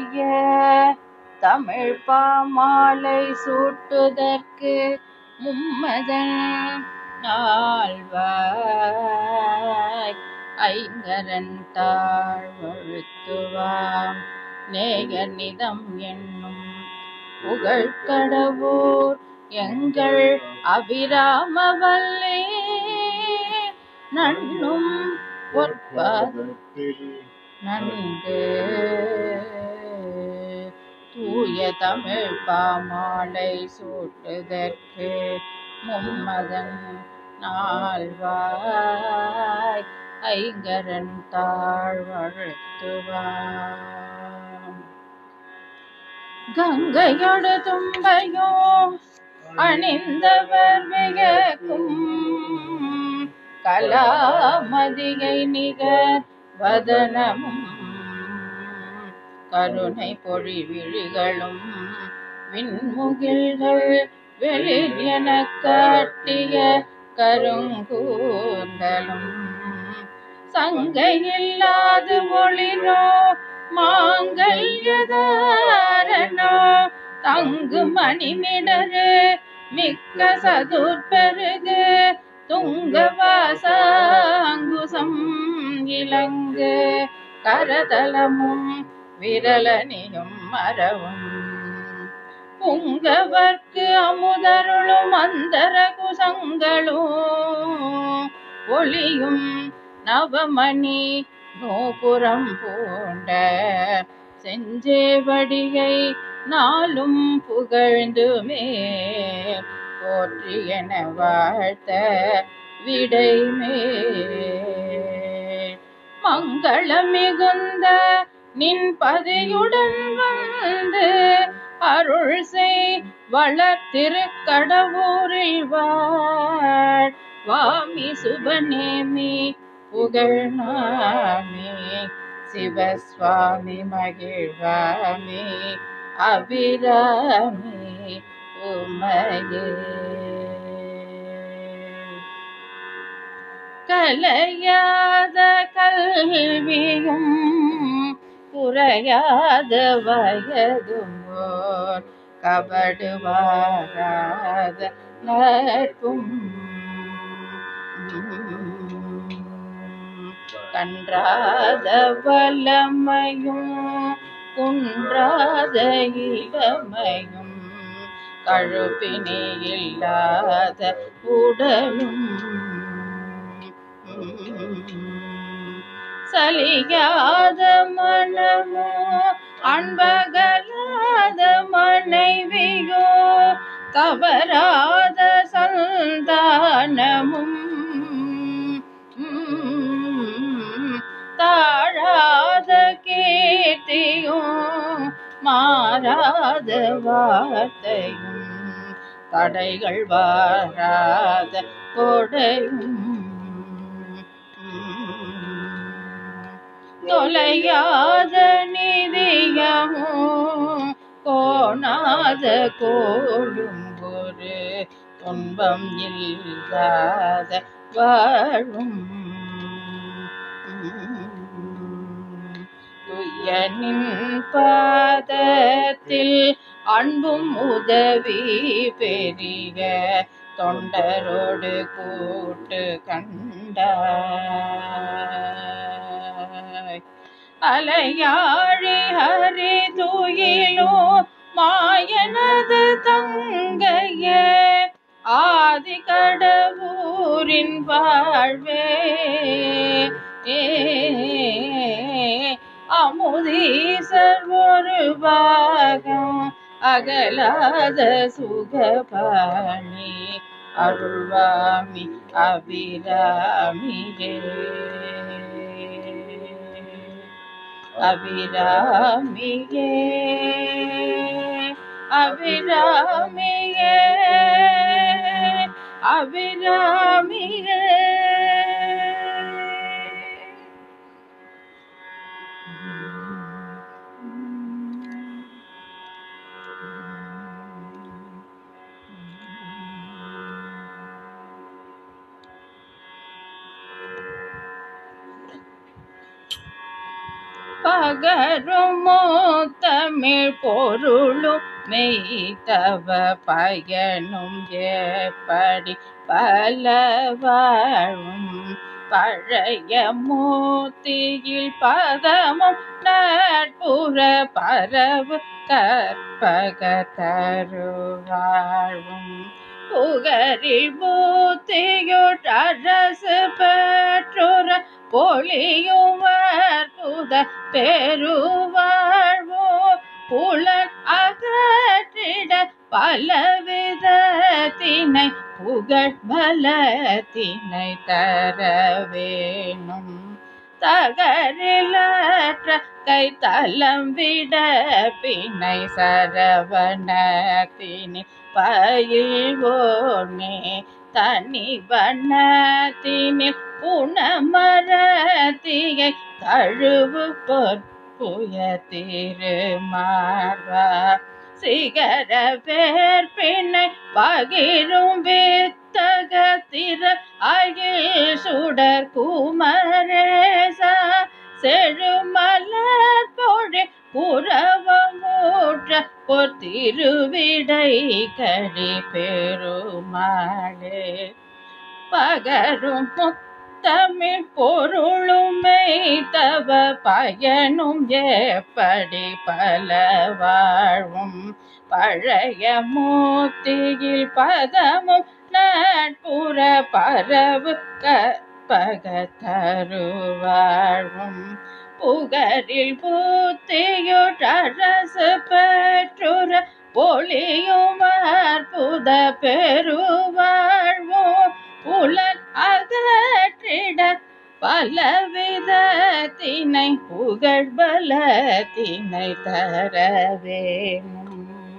தூய தமிழ் பாமாலை சூட்டுதற்கு மும்மதன் நால்வாய் ஐங்கரன் தாழ்வழுத்துவாம் நேயர் நிதம் என்னும் புகழ்கடவோர் எங்கள் அபிராமவல்லே நன்னும் பொற்பத நன்கு தூய தமிழ் பாமாலை சூட்டுதற்கு மும்மதன் நால்வாய் ஐங்கரன் தாழ்வழுத்துவான் கங்கையோடு தும்பையோ அணிந்தவர் வியக்கும் கலாமதியை நிகர் வதனமும் கருணை பொழிவிழிகளும் விண்முகில்கள் வெளிர் என காட்டிய கருங்கூந்தலும் சங்கை இல்லாது ஒளிரோ மாங்கல்யதாரணோ தங்கு மணிமிடரு மிக்க சதுர்பெருகு துங்கவாசாங்குசம் இலங்கு கரதலமும் விரலனியும் மரவும் புங்கவர்க்கு அமுதருளும் அந்தர குசங்களும் ஒளியும் நவமணி நோபுரம் பூண்ட செஞ்சேவடிகை நாளும் புகழ்ந்துமே போற்றி என வாழ்த்த விடைமே மங்களம் மிகுந்த நின் பதியுடன் வந்து அருள் செய் வளர்த்திருக்கடவூரில் வாழ் வாமி சுபநேமி புகழ்நாமே சிவஸ்வாமி மகிழ்வாமி அபிராமி உமையே கலையாத கல்வியும் குறையாத வயதும் ஓர் கபடு வாராத நட்பும் கன்றாத வல்லமையும் குன்றாத இளமையும் கழுப்பினி இல்லாத உடலும் சலியாத மனமோ அன்பகலாத மனைவியோ தவறாத சந்தானமும் தாழாத கீர்த்தியும் மாறாத வார்த்தையும் தடைகள் வாராத கொடையும் தொலையாத நிதியமும் கோணாத கோடும் ஒரு துன்பம் இல்லாத வாழும் துயனின் பாதத்தில் அன்பும் உதவி பெரிய தொண்டரோடு கூட்டு கண்டாய் அலையாழி ஹரி துயிலோ மாயனது தங்கைய ஆதி கடவுரின் வாழ்வே ஏ அமுதீசர் ஒரு பாகம் அகலாத சுகபாணி அருள்வாமி அபிராமியே அபிராமியே அபிராமியே அபிராமியே பகரும் தமிழ் பொருளும் மெய்தவ பயனும் எப்படி பல வாழும் பழைய மூர்த்தியில் பதமும் நட்புற பரவு கற்பக தருவாழும் புகரில் பூத்தியுற்றரசு பெற்றுற பொழியும் அற்புத பெருவாழ்வோ புலன் அகற்றிட பலவிதத்தினை புகழ் பலத்தினை தர வேணும் தகரிலற்ற கைத்தலம் விட பிணை சரவணத்தினி பயில்வோனே தனி வண்ணத்தினில் புனமரத்தியை தழுவு பொற்புய திருமார்வா சிகர வேர்பினை பகிரும் வித்தகத்திர அகில் சுடர் குமரேசா செழுமலர் பொழி புறவமூற்ற பொத்திருவிடை கழி பெருமாளே பகரும் முத்தமிழ் பொருளுமை தவ பயனும் எப்படி பல வாழ்வும் பழைய மூர்த்தியில் பதமும் நட்புற பரவு கற்பக தருவாழ்வும் புகரில் பூத்தியுற்றரசு பெற்றுற பொழியும் அற்புத பெருவாழ்வோ உலன் அகற்றிட பலவிதத்தினை புகழ் பலத்தினை தர வேணும்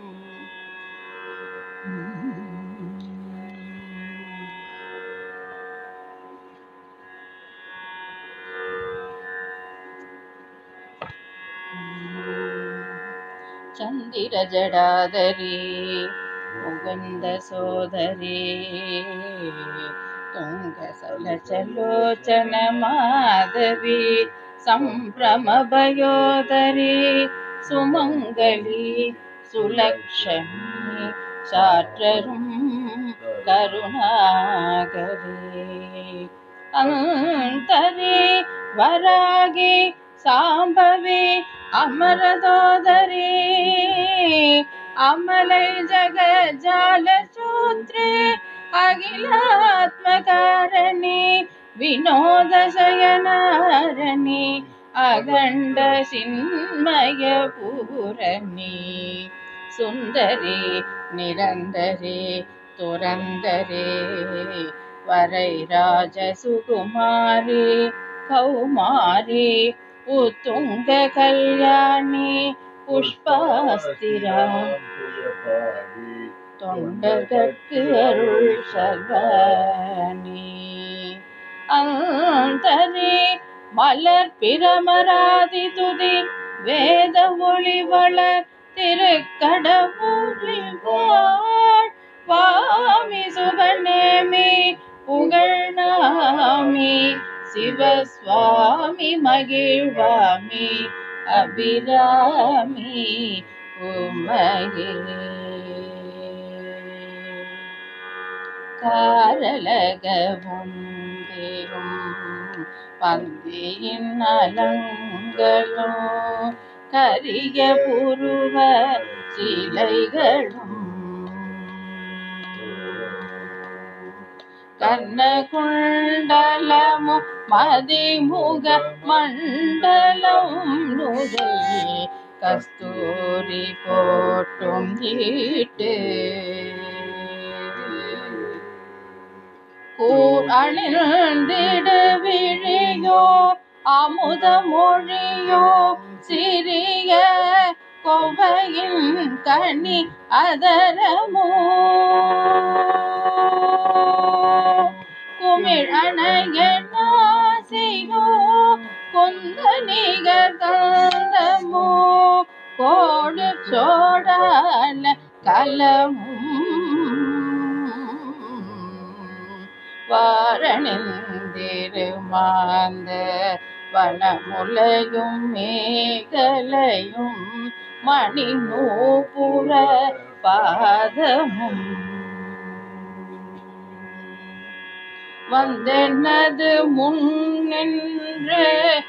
ಚಂದಿರ ಜಡಾದರಿ ಮುಗುಂದ ಸೋದರಿ ತುಂಗ ಸಲಚಲೋಚನ ಮಾಧವಿ ಸಂಭ್ರಮ ಭಯೋದರಿ ಸುಮಂಗಲಿ ಸುಲಕ್ಷಣಿ ಶಾಟ್ರரும் கருணாகரி அந்தரி வராகி சாம்பவி அமரதோதரி அமலை ஜகஜால சூத்ரே அகிலாத்மகாரணி வினோத சயனாரணி அகண்ட சின்மய பூரணி சுந்தரி நிரந்தரி துரந்தரே வரை ராஜ சுகுமாரி கௌமாரி உத்துங்க கல்யாணி புஷ்பாஸ்திரா தொண்டர்கட்கு அருள் சர்வாணி அந்தரி மலர் பிரமராதி துதி வேத ஒளி வளர் திருக்கடவுளில் வாழ் வாமி சுபநேமி புகழ்நாமி சிவஸ்வாமி மகிழ்வாமி அபிராமி உமையே காரலகவும் தேரும் பந்தியின் அலங்களும் கரிய புருவ சிலைகளும் கர்ணகுண்டலமு மதிமுக மண்டலம் நுதல் கஸ்தூரி போட்டும் ஈட்டு கூர் அணிந்திடு விழியோ அமுத மொழியோ சிறிய கொவையின் கனி அதரமோ குமிழ் அணைய நாசியோ கொந்த நிகர் கந்தமோ கோடு சோடான கலமும் வாரணிந்திருமாந்த வனமுலையும் மேகலையும் மணி நூபுர பாதமும் வந்தெனது முன் நின்று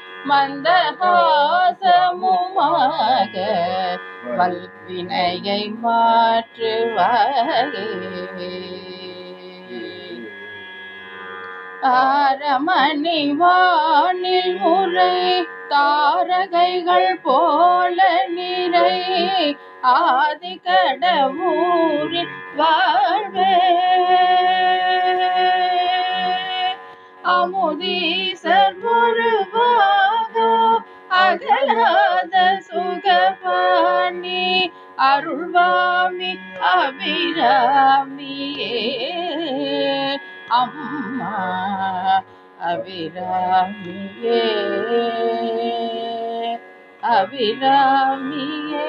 மந்தஹாசமுமாக வல்வினையை மாற்றுவாயே ஆரமணி வானில் உரை தாரகைகள் போல நிறை ஆதி கடவுரில் வாழ்வே அமுதீசர் ஒருவாகோ அகலாத சுகபாணி அருள்வாமி அபிராமியே அம்மா அபிராமியே அபிராமியே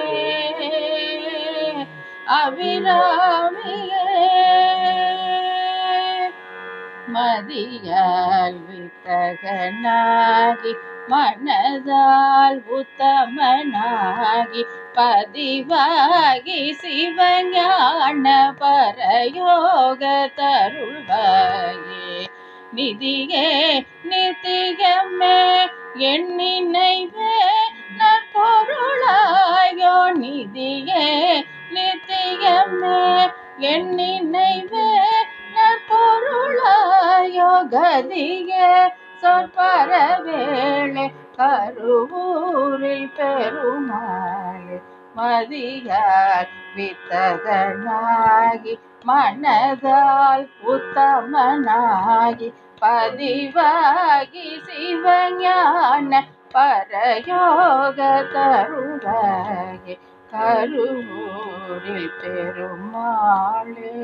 அபிராமியே மதியால் வித்தகனாகி மனதால் உத்தமனாகி பதிவாகி சிவஞான பரயோக தருள்வாயே நிதியே நித்தியமே என் நினைவே நற்பொருளாயோ நிதியே நித்தியமே என் நினைவே நற்பொருளாயோ கதியே சொற்பரவேளை கருவூரில் பெருமாளே மதியால் வித்தகனாகி மனதால் உத்தமனாகி பதிவாகி சிவஞான பரயோக தருவாகி கருவூரில் பெருமாளே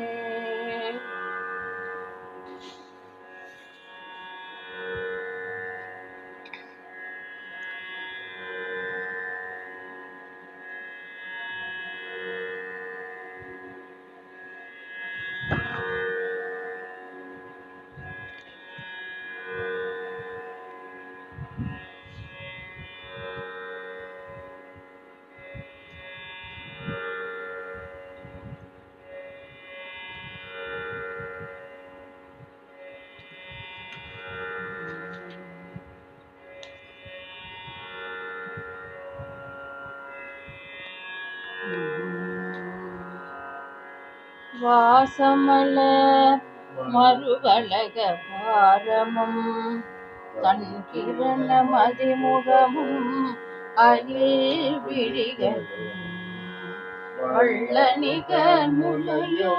வாசமல மறுவலக பாரமும் தன் கிரண மதிமுகமும் அயில் விழிகளும் வள்ளனிக முலையோ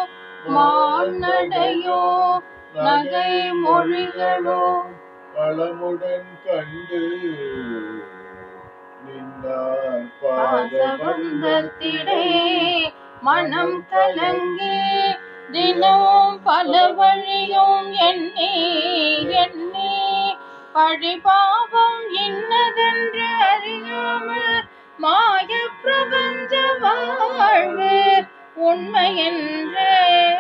மானடையோ நகை மொழிகளோ பழமுடன் கண்டு நின்றார் பாதவந்தத்திடே பாசவந்தத்திடே மனம் கலங்கி தினம் பல வழியும் எண்ணி எண்ணி பழிபாவம் இன்னதென்று அறியாமல் மாய பிரபஞ்ச வாழ்வு உண்மை என்றே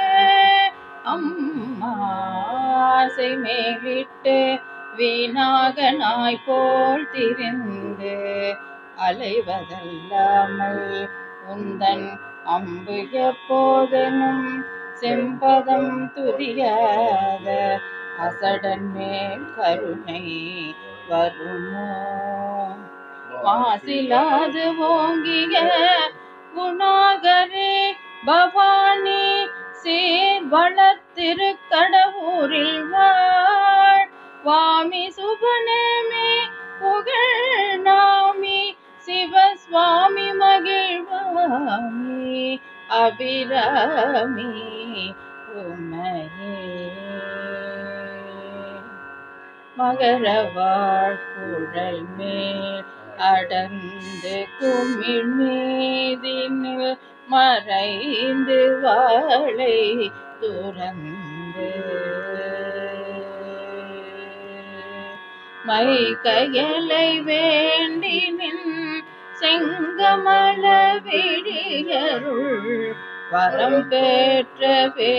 அம்மாசை மேலிட்டு வீணாக நாய் போல் திரிந்து அலைவதல்லாமல் உந்தன் அம்பு எப்போதெனும் செம்பதம் துரியாத அசடன் மேல் கருணை வருமோ மாசிலாது ஓங்கிய குணாகரே பவானி சீர் வளத்திருக்கடவூரில் வாழ் வாமி சுபநேமி புகழ் நாமி சிவசுவாமி மகிழ்வாமி அபிராமி உமையே மகர வாழ்குழல் மேல் அடர்ந்து குமிழ் மீதினில் மறைந்து வாழை துறந்து மை கையலை வேண்டினின் செங்கமல விழியருள் வரம் பெற்ற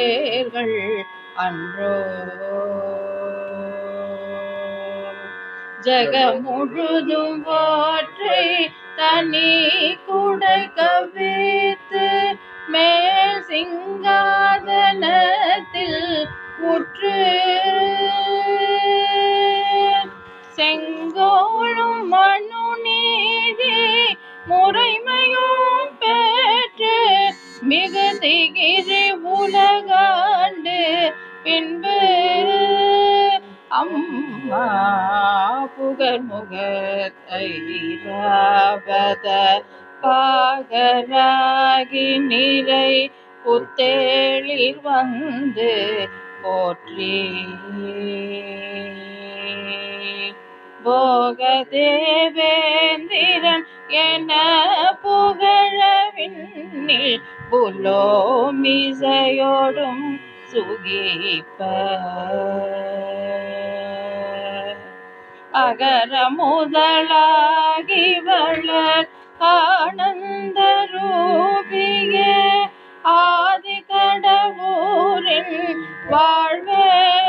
பேர்கள் அன்றோ ஜக முழுதும் போற்றி தனி குடை கவித்து மேல் சிங்காதனத்தில் உற்று செங்கோளும் மனு நீதி முறைமையும் பெற்று மிகுதிகிரி உலகாண்டு பின்பு அம்மா புகர்முக ஐராவத பாகராகி நிறை புத்தேளிர் வந்து போற்றி போகதேவேந்திரன் என புகழவின்னில் புலோமிசையோடும் சுகிப்ப அகர முதலாகி வளர் ஆனந்த ரூபியே ஆதி கடவுரின் வாழ்வே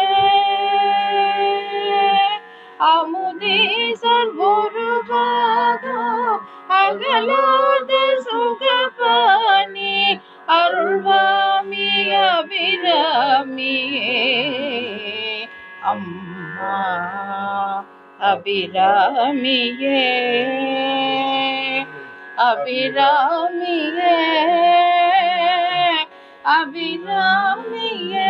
அமுதீசர் ஒருபாதோ அகலாத சுகபாணி அருள்வாமி அபிராமியே அம்மா அபிராமியே அபிராமியே அபிராமியே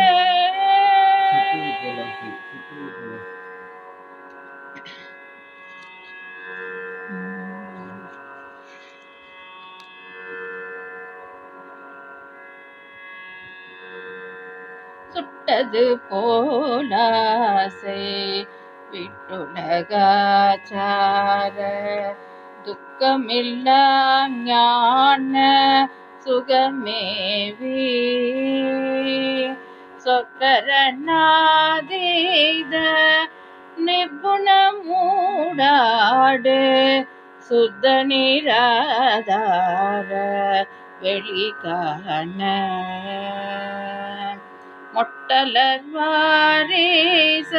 சுட்டது போலாசை விட்டுலகாச்சார துக்கமில்லா ஞான சுகமேவி சொக்கரநாதீத நிர்குண மூடாடு சுத்த நிராதார வெளிகான மொட்டலர் வாரீச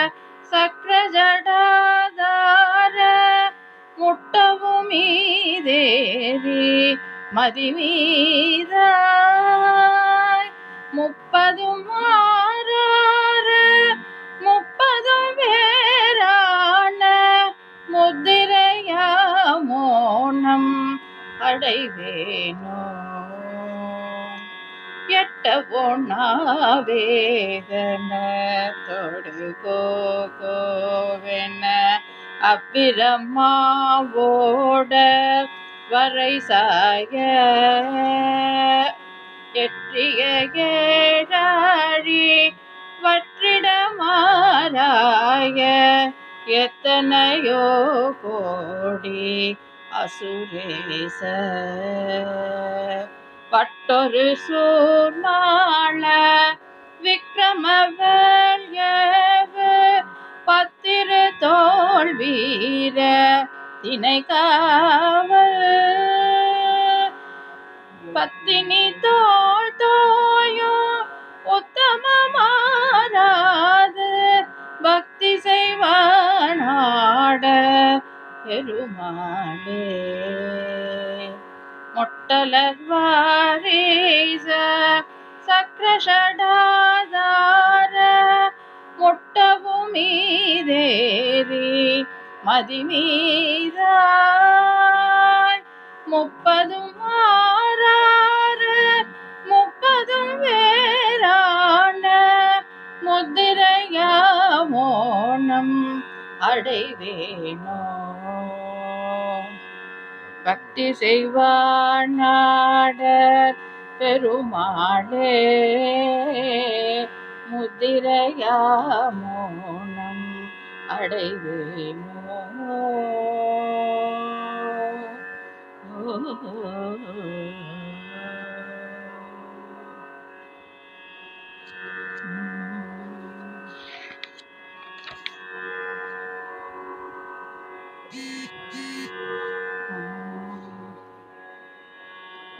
சக்கரஜடாதார முட்டவும் மீதேறி மதிமீதாய் முப்பதும் ஆறாறு முப்பதும் வேறான முத்திரையா மோனம் அடைவேனோ எட்டவோனாவேதன தொடுகோ கோவென அப்பிரமாவோட வரை சாய எற்றிய ஏழாழி வற்றிடமாராய எத்தனையோ கோடி அசுரேச பட்டொரு சூர்மாள விக்ரமவல்யவு பத்திரு தோல் வீர தினை காவல் பத்தினி தோல் தோயோ உத்தமமாராது பக்தி செய்வானாட பெருமாளே மொட்டலர் வாரீச சக்கரஷடாதார முட்டவும் மீதேறி மதிமீதாய் முப்பதும் ஆறாறு முப்பதும் வேறான முத்திரையா மோனம் அடைவேனோ பக்தி செய்வானாடர் பெருமாளே முத்திரையா மோனம் அடைவேனோ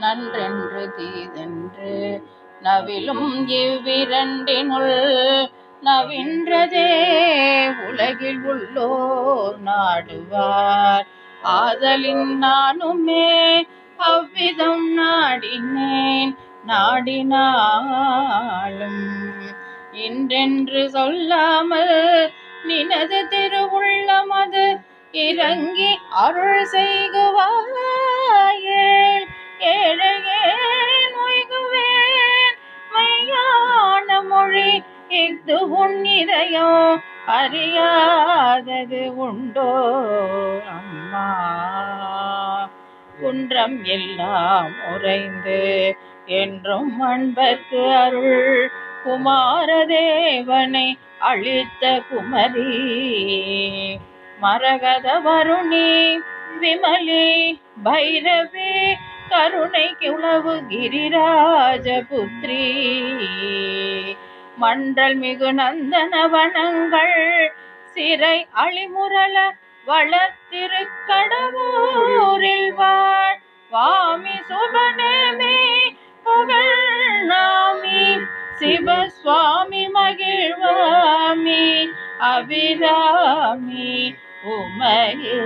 நன்றென்று தீதென்று நவிலும் இவ்விரண்டினுள் நவின்றதே உலகில் உள்ளோர் நாடுவார் ஆதலின் நானுமே அவ்விதம் நாடினேன் நாடினாலும் இன்றென்று சொல்லாமல் நினது திருவுள்ளம் அது இறங்கி அருள் செய்குவாயேல் ஏழையே நொய்குவேன் மையான மொழி இஃது உன் இதயம் அறியாதது உண்டோ அம்மா குன்றம் எல்லாம் உறைந்து என்றும் அன்பர்க்கு அருள் குமாரதேவனை அழித்த குமரி மரகத வருணி விமலி பைரவி கருணை உளவு கிரிராஜபுத்ரி மண்டல் மிகு நந்தனவனங்கள் சிறை அழிமுரள வளர்த்திருக்கடவூரில் வாழ் வாமி சுபநேமி புகழ்நாமி சிவசுவாமி மகிழ்வாமி அபிராமி உமையே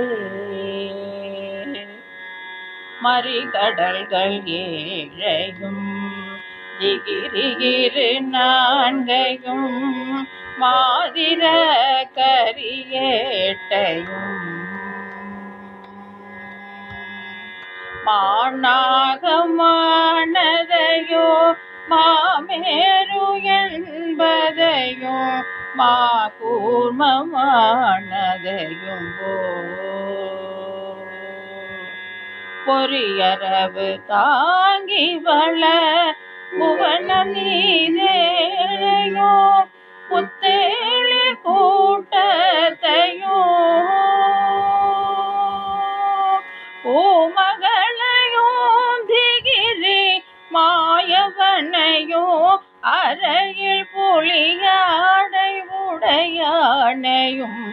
மறிகடல்கள் ஏழையும் திகிரிகிரு நான்கையும் மாதிர கரியேட்டையும் மானாகமானதையோ மாமேரு என்பதையோ மா கூர்மமானதையும் போ பொறியரவு தாங்கி வள புவனம் நீரேயோ புத்தேளிர் கூட்டத்தையோ ஓமகளையோ திகிரி மாயவனையோ அறையில் புலியாடை உடையானையும்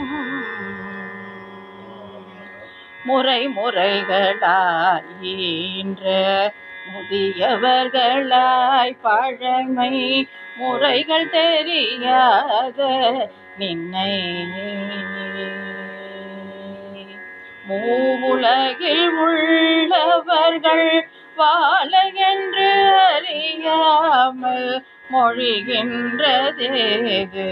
முறை முறைகளாய் ஈன்ற முதியவர்களாய் பழமை முறைகள் தெரியாத நின்னை மூவுலகில் உள்ளவர்கள் வாழ என்று அறியாமல் மொழிகின்றதேது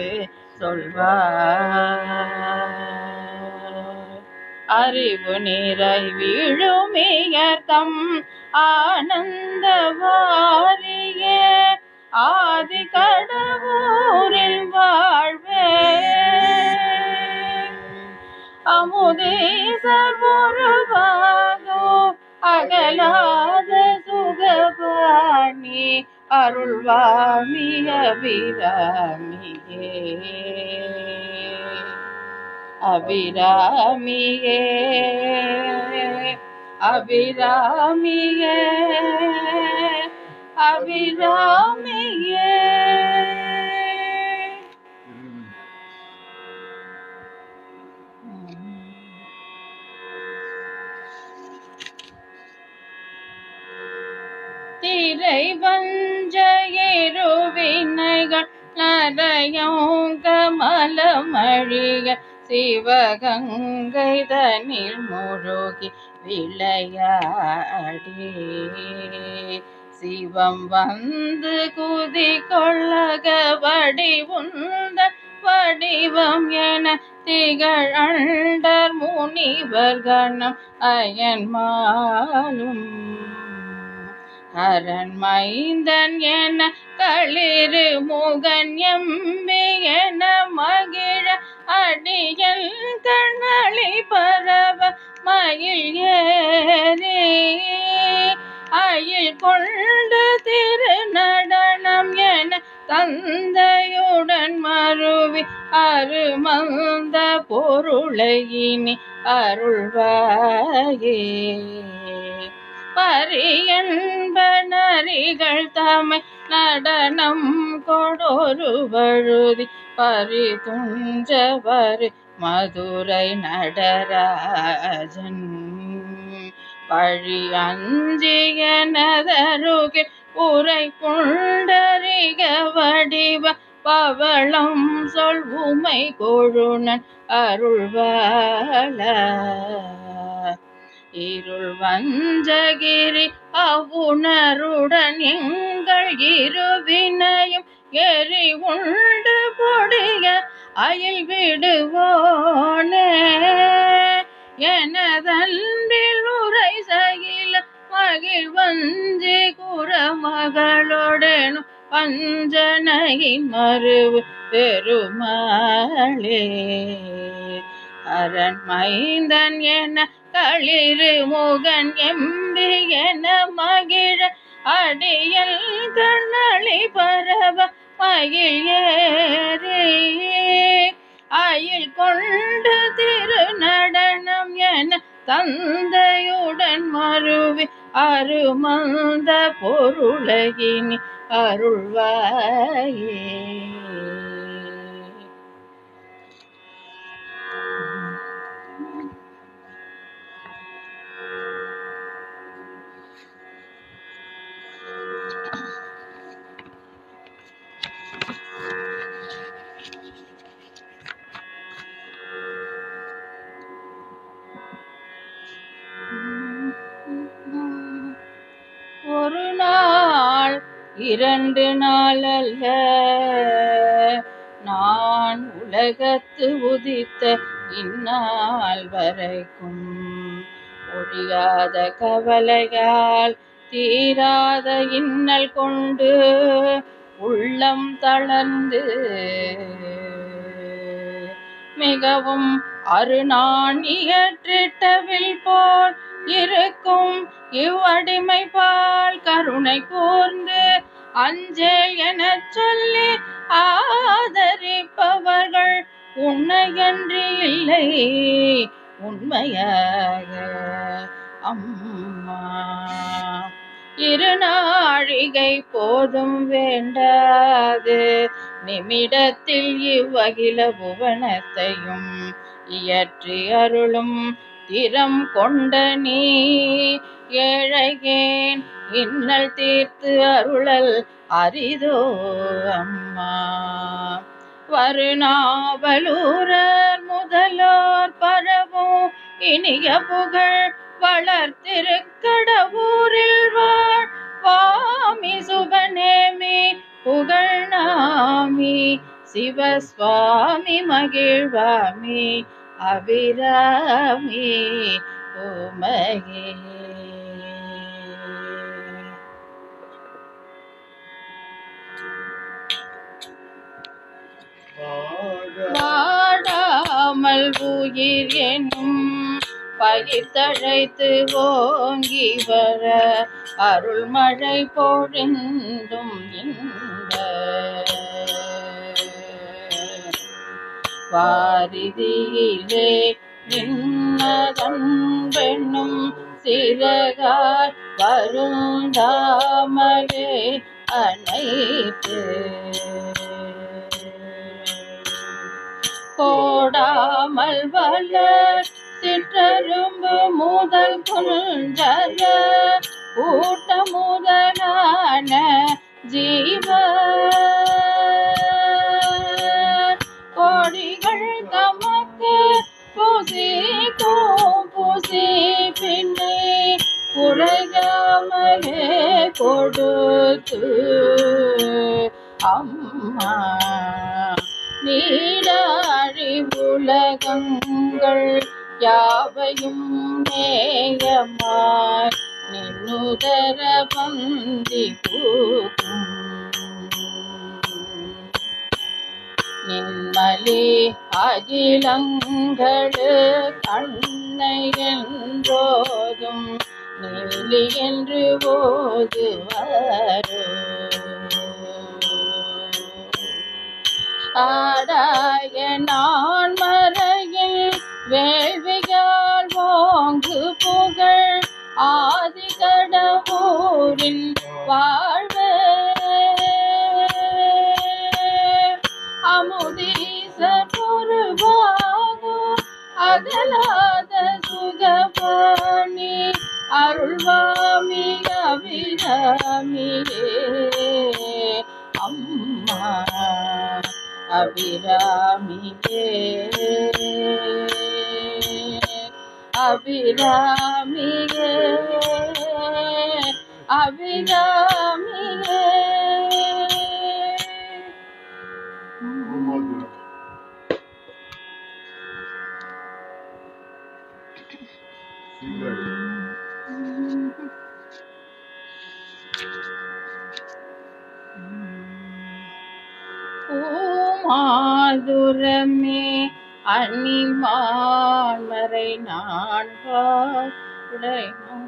சொல்வார் அறிவு நிறை விழுமியர்த்தம் ஆனந்த வாரிய ஆதி கடவுரில் வாழ்வே அமுதேசர் ஒருவாகோ அகலாத சுகபாணி அருள்வாமி அபிராமியே அபிராமியே அபிராமியே அபிராமியே திரை வஞ்ச இருவினைகள் நரையும் கமலமழிக சிவகங்கை தனில் முழுகி விளையாடி சிவம் வந்து குதி கொள்ளக வடிவுந்த வடிவம் என திகழ் அண்டர் முனிவர் கணம் அயன்மாலும் அரண் மைந்தன் என களிறு முகன் எம்பி என மகிழ அடியல் கண்ணளி பரவ மயில் ஏறி அயில் கொண்டு திரு நடனம் என தந்தையுடன் மருவி அருமந்த பொருளை இனி அருள்வாயே பரியன்ப நரிகள் தமை நடனம் கொடொரு வழுதி பரிதுஞ்சவர் மதுரை நடராஜன் பழி அஞ்சிய நதருகில் உரை புண்டரிக வடிவ பவளம் சொல் உமை கொழுனன் அருள்வாள இருள் வஞ்சகிரி அவுணருடன் எங்கள் இருவினையும் எரி உண்டு பொடிய அயில் விடுவோனே எனதன்பில் உரை சகில மகிழ்வஞ்சி குறமகளோடேனும் பஞ்சனையின் மறுவு பெருமாளே அரண் மைந்தன் என களிறு முகன் எம்பி என மகிழ அடியல் கண்ணளி பரவ மகிழ் ஏறி அயில் கொண்டு திரு நடனம் என தந்தையுடன் மருவி அருமந்த பொருளகினி அருள்வாயே ஒரு நாள் இரண்டு நாள் அல்ல நான் உலகத்து உதித்த இந்நாள் வரைக்கும் ஒழியாத கவலையால் தீராத இன்னல் கொண்டு உள்ளம் தளர்ந்து மிகவும் அருநான் இயற்றிட்டவில் போல் இருக்கும் இவ்வடிமை பால் கருணை கூர்ந்து அஞ்சேல் எனச் சொல்லி ஆதரிப்பவர்கள் உன்னையன்றி இல்லை உண்மையாக அம்மா இருநாழிகை போதும் வேண்டாது நிமிடத்தில் இவ்வகில புவனத்தையும் இயற்றி அருளும் திறம் கொண்ட நீ ஏழைகேன் இன்னல் தீர்த்து அருளல் அரிதோ அம்மா வருநாவலூரர் முதலோர் பரவும் இனிய புகழ் வளர்த்திருக்கடவூரில் வாழ் வாமி சுபநேமி புகழ் நாமி சிவஸ்வாமி மகிழ்வாமி அபிராமி உமகே வாடாமல் உயிர் எனும் பயிர் தழைத்து ஓங்கி வர அருள்மழை பொழிந்தும் இந்த வாரிதியிலே நின்னதன் பெண்ணும் சிறகால் வருந்தாமலே அனைத்து கோடாமல் வளர் சிற்றரும்பு முதல் குன்றர கூட்ட முதலான ஜீவ கொடிகள் தமக்கு புசிக்கும் புசி பின்னே குறையாமலே கொடுத்து அம்மா நீடாழி உலகங்கள் யாவையும் நேயமாய் நின்னுதர பந்தி பூக்கும் நின்மலி அகிலங்களு கண்ணை என்றோதும் நீலி என்று ஓதுவாரோ ஆடாய நான் மறையில் வேள்வியால் ஓங்கு புகழ் ஆதி கடவுரின் வாழ்வே அமுதீசர் பொறுவாகோ அகலாத சுகபாணி அருள்வாமி அபிராமியே அம்மா அபிராமியே அபிராமியே அபிராமியே மதுரம் சிங்கள் பூமாதுரமே அணிமான்மறை நான்காய்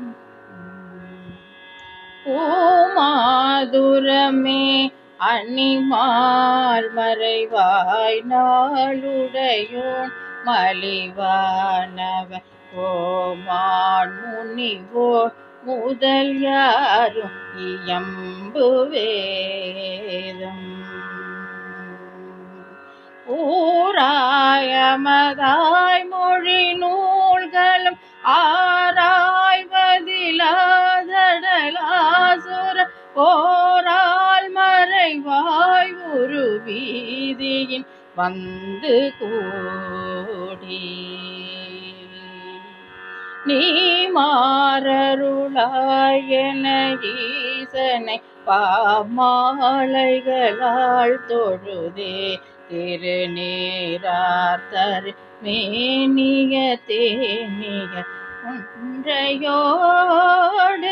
பூமாதுரமே அணிமால் மறைவாய் நாளுடையோன் மலிவானவ கோமான் முனிவோர் முதல் யாரும் இயம்பு வேதம் ஊராயமதாய் மொழி நூல்களும் ஆராய்வதிலாதடலாசுர போரால் மறைவாய் ஒரு வீதியின் வந்து கூடி நீ மாறருளாய் என ஈசனை பாமாலைகளால் தொழுதே திருநீரார்த்தர் மேனிய தேனிய ஒன்றையோடு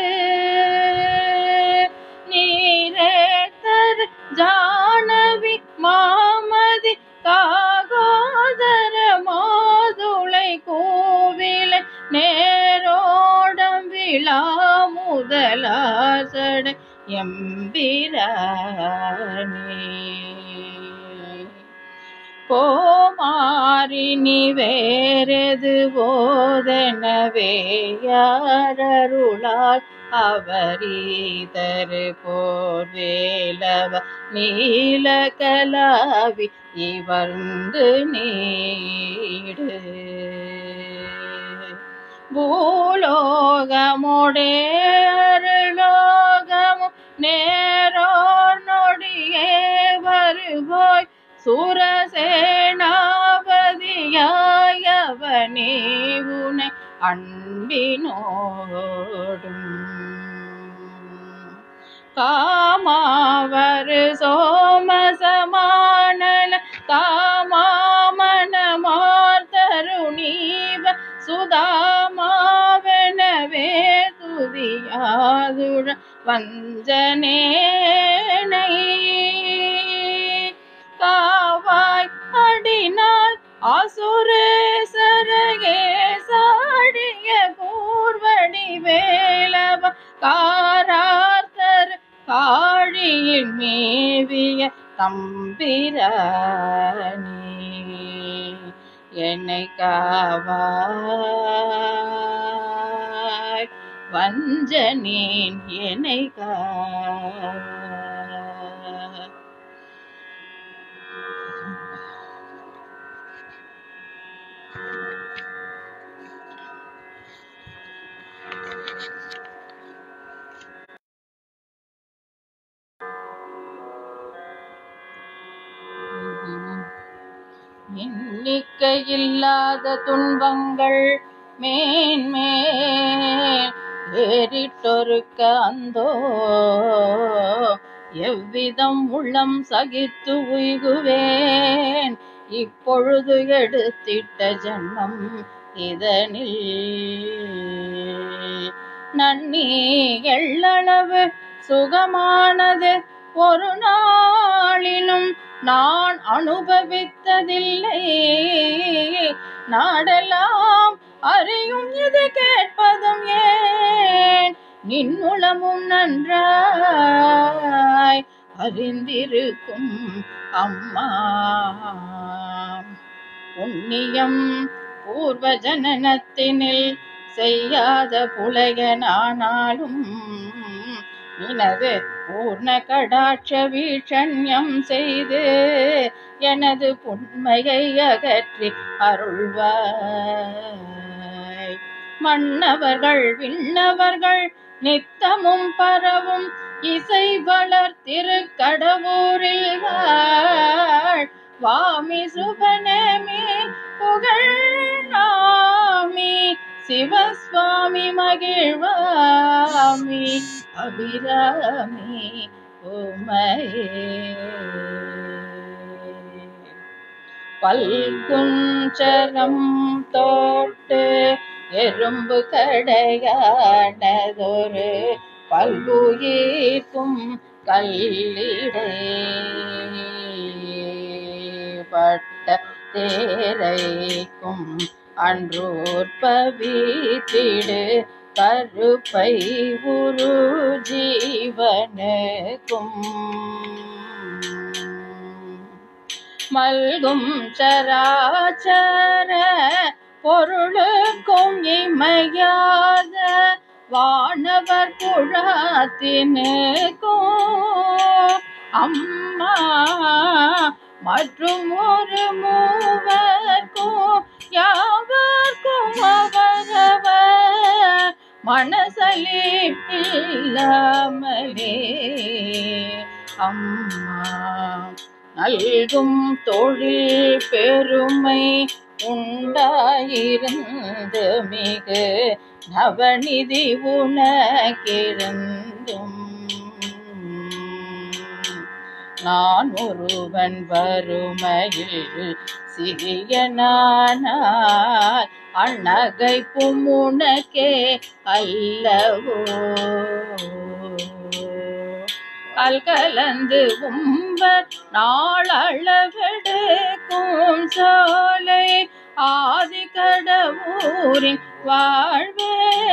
நீரேத்தர் ஜானவி மாமதி காகோதர மாதுளை கோவிலை நேரோடம் விழா முதலாசட எம்பிரானே கோமாரினி வேறெது போதனவே யாரருளால் அவரீதரு போர்வேலவ நீல கலாவி இவர்ந்து நீடு பூலோகமுடே அருளோகமும் நேரோர் நொடியே வருவோய் சுரசேனாபதியாயவனே உனை அன்பினோடும் காமாவரு சோமசமானல காமாமணமார் தருணீவ சுதாமாவெனவே துதியாதுழ வஞ்சனேனை காவாய் அடினால் அசுரேசரகே சாடிய பூர்வடி வேலவ காரார்த்தர் காழியில் மேவிய தம்பிரானே என்னை காவாய் வஞ்சனேன் என்னை காவாய் எண்ணிக்கையில்லாத துன்பங்கள் மேன்மேல் ஏறிட்டொருக்க அந்தோ எவ்விதம் உள்ளம் சகித்து உய்குவேன் இப்பொழுது எடுத்திட்ட ஜன்மம் இதனில் நன்னி எள்ளளவு சுகமானது ஒரு நாளிலும் நான் அனுபவித்ததில்லை நாடெல்லாம் அறியும் இது கேட்பதும் ஏன் நின்னுளமும் நன்றாய் அறிந்திருக்கும் அம்மா புண்ணியம் பூர்வ ஜனனத்தினில் செய்யாத புலையனானாலும் நினது பூர்ண கடாட்ச வீஷண்யம் செய்து எனது புண்மையை அகற்றி அருள்வாய் மன்னவர்கள் விண்ணவர்கள் நித்தமும் பரவும் இசை வளர் திருக்கடவூரில் வாழ் வாமி சுபனமே புகழாமி சிவசுவாமி மகிழ்வாமி அபிராமி உமையே பல்குஞ்சரம் தோட்டு எறும்பு கடையானதொரு பல்குயிர்க்கும் கல்லிடை பட்ட தேரைக்கும் அன்றோற்பவித்திடு கருப்பை உரு ஜீவனுக்கும் மல்கும் சராச்சர பொருளுக்கும் இமையாத வானவர் குழாத்தினுக்கும் அம்மா மற்றும் ஒரு மூவர்க்கும் யாவர்க்கும் அவரவர் மனசலிப்பில்லாமலே அம்மா நல்கும் தொழில் பெருமை உண்டாயிருந்து மிகு நவநிதி உனக்கிருந்தும் நான் ஒருவன் வறுமையில் சிறியனானால் அந்நகைப்பும் உனக்கே அல்லவோ கல்கலந்து உம்பர் நாளளவெடுக்கும் சோலை ஆதி கடவுரின் வாழ்வே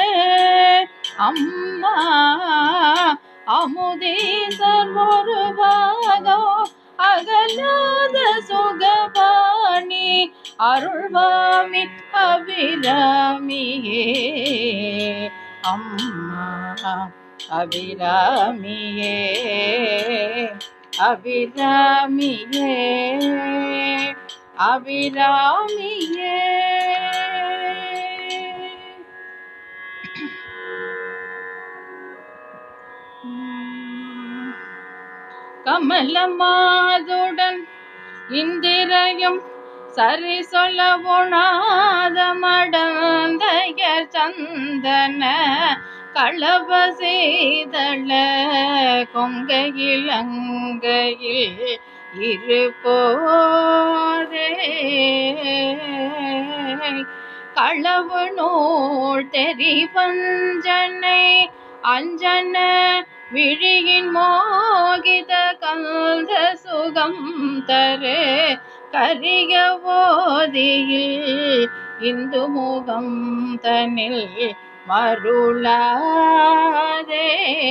அம்மா அமுதீசர் ஒரு பாகம் அகலாத சுகபாணி அருள்வாமி அபிராமியே அம்மா அபிராமியே அபிராமியே அபிராமியே கமலமாதுடன் இந்திரையும் சரி சொல்ல உணாத மடந்தையர் சந்தன களப செய்தள கொங்கையில் அங்கையில் இருப்போரே களவு நூல் தெரிவஞ்சனை அஞ்சன விழியின் மோகித கந்த சுகம் தரு கரிய ஓதியில் இந்து முகம் தனில் மருளாதே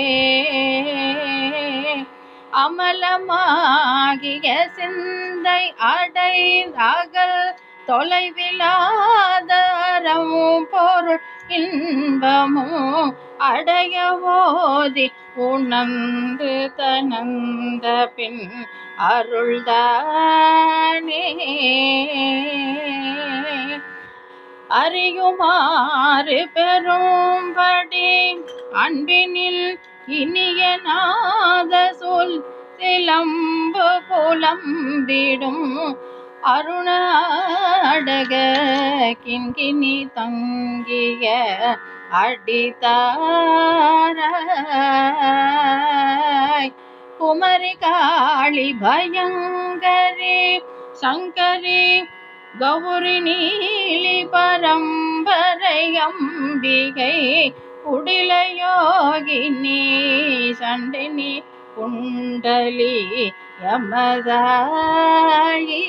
அமலமாகிய சிந்தை அடைந்தகல் தொலைவிலாதரம் பொருள் இன்பமும் அடைய ஓதி உணர்ந்து தனந்த பின் அருள்தானே அறியுமாறு பெரும்படி அன்பினில் இனிய நாத சொல் சிலம்பு புலம்பிடும் அருண அடக கிண்கிணி தங்கிய அடித்தாராய் குமரி காளி பயங்கரி சங்கரி கௌரி நீலி பரம்பரை அம்பிகை குடிலயோகினி சண்டினி குண்டலி யமதாயி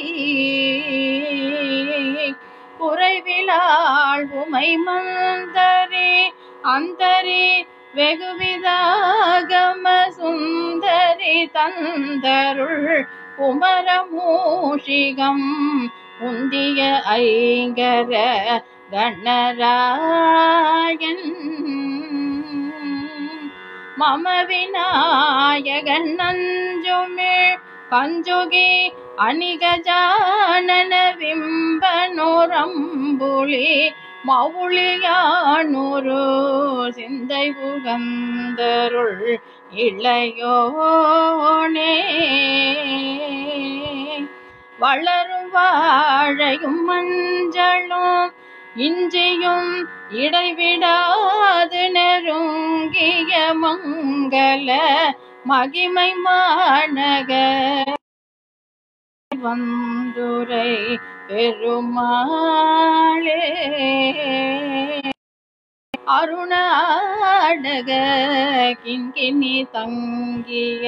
குறைவிலாள் உமை மந்தரி அந்தரி வெகுவிதாகம சுந்தரி தந்தருள் குமரமூஷிகம் உந்திய ஐங்கர கணராயன் மம விநாயகன் நஞ்சுமிழ் கஞ்சுகி அணிகஜானன விம்பனோரம்புலி மவுளியானொரு சிந்தை புகந்தருள் இளையோனே வளரும் வாழையும் மஞ்சளும் இஞ்சியும் இடைவிடாது நெருங்கிய மங்கள மகிமை மாநக வந்துரை பெருமாளே அருணாடக கிண்கிணி தங்கிய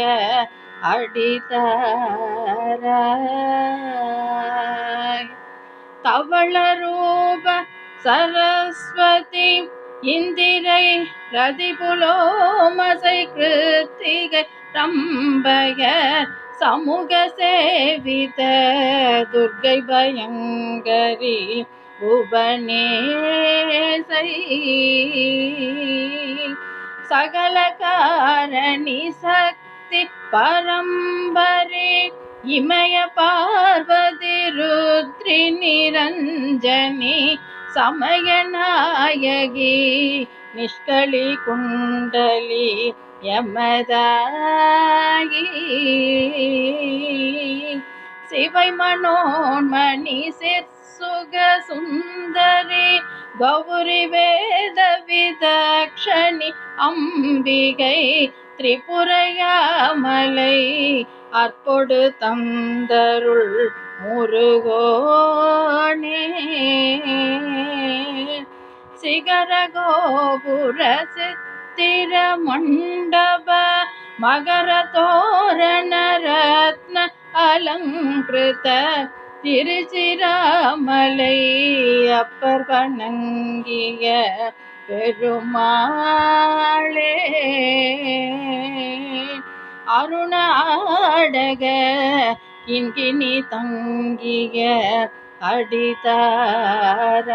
அடிதாராய் தவள ரூப சரஸ்வதி இந்திரை ரதிபுலோமசை கிருத்திகை ரம்பய சமூக சேவித துர்கை பயங்கரி புவனேசை சகல காரணி சக்தி பரம்பரே இமய பார்வதி ருத்ரி நிரஞ்சனி சமயநாயகி நிஷ்களி குண்டலி யமதாயி சிவை மனோன்மணி சிற்சுக சுந்தரி கௌரி வேத விதக்ஷணி அம்பிகை திரிபுரையாமலை அற்பொடு தந்தருள் முருகோனே சிகர கோபுர சித்திர மண்டப மகர தோரண ரத்ன அலங்கிருத திருச்சிராமலை அப்பர் வணங்கிய பெருமாளே அருணாடக கிண்கிணி தங்கிய அடிதார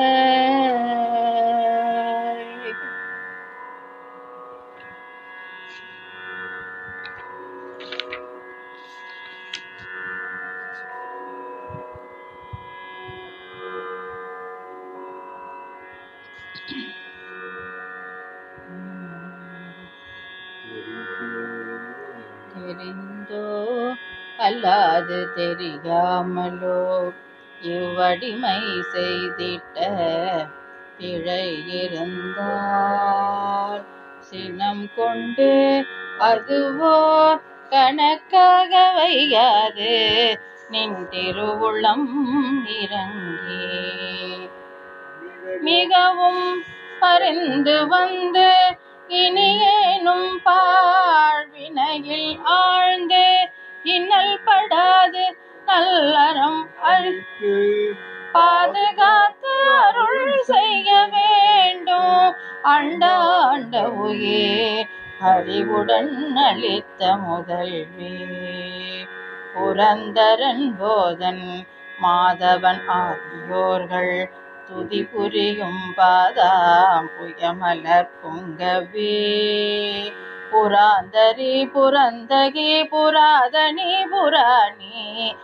தெரிந்தோ அல்லாது தெரியாமலோ இவ்வடிமை செய்திட்ட பிழை இருந்தால் சினம் கொண்டு அதுவோ கணக்காக வையாது நின் திருவுளம் இறங்கி மிகவும் பரிந்து வந்து இனியேனும் பாழ்வினையில் ஆழ்ந்து இன்னல் படாது நல்லறம் அழித்து பாதுகாத்து அருள் செய்ய வேண்டும் அண்டாண்ட உயிர் அறிவுடன் அளித்த முதல்வே புரந்தரன் போதன் மாதவன் ஆகியோர்கள் துதி புரியும் பாதாம் புயமலர் பொங்கவே புராந்தரி புரந்தகி புராதனி புராணி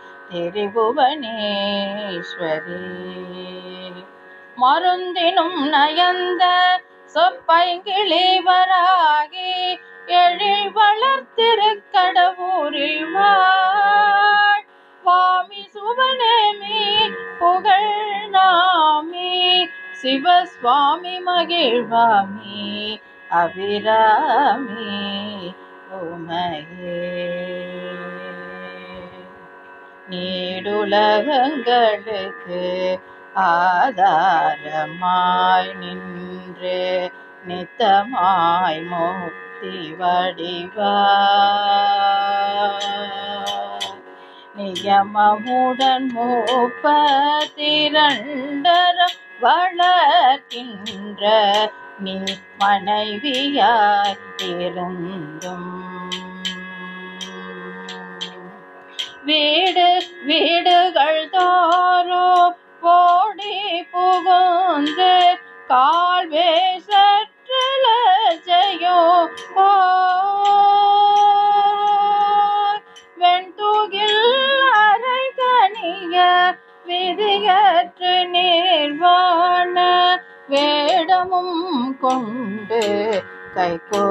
திரிபுவனேஸ்வரி மருந்தினும் நயந்த சொப்பைங்கிளிவராகி எழில் வளர்த்திருக்கடவூரில் வாழ் வாமி சுவனேமி புகழ் நாமி சிவசுவாமி மகிழ்வாமி அபிராமி உமையே நீடுலகங்களுக்கு ஆதாரமாய் நின்று நித்தமாய் முக்தி வடிவாய் நியமமுடன் மூப்பத்திரண்டர வளர்க்கின்ற நீ மனைவியாய் இருந்தும் வீடு வீடுகள் தோறோ ஓடி புகுந்து கால் வேசற்றல செய்யோ வெண்தூகில் அரை கனிய விதியற்று நீர்வான வேடமும் கொண்டு கைகோ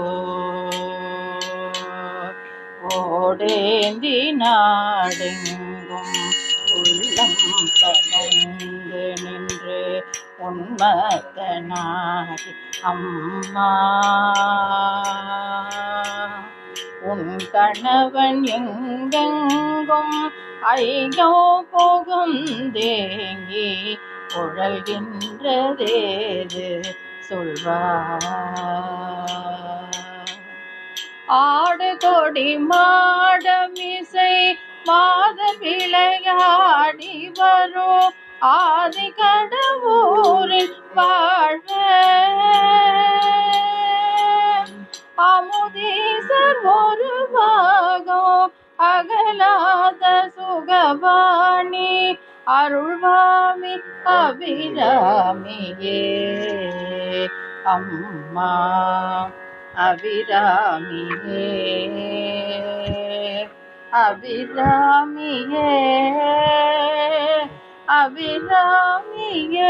ஓடேந்தி நாடெங்கும் உள்ளம் கலந்து நின்று உன்மத்தனாகி அம்மா உன் கணவன் எங்கெங்கும் ஐயோ புகுந்தேங்கி உழல்கின்றதேது சொல்வார் ஆடு கொடி மாடமிசை மாத விளையாடி வரும் ஆதி கடவுரில் வாழ்வ அமுதீசர் ஒரு பாகம் அகலாத சுகபாணி அருள்வாமி அபிராமியே அம்மா அபிராமியே அபிராமியே அபிராமியே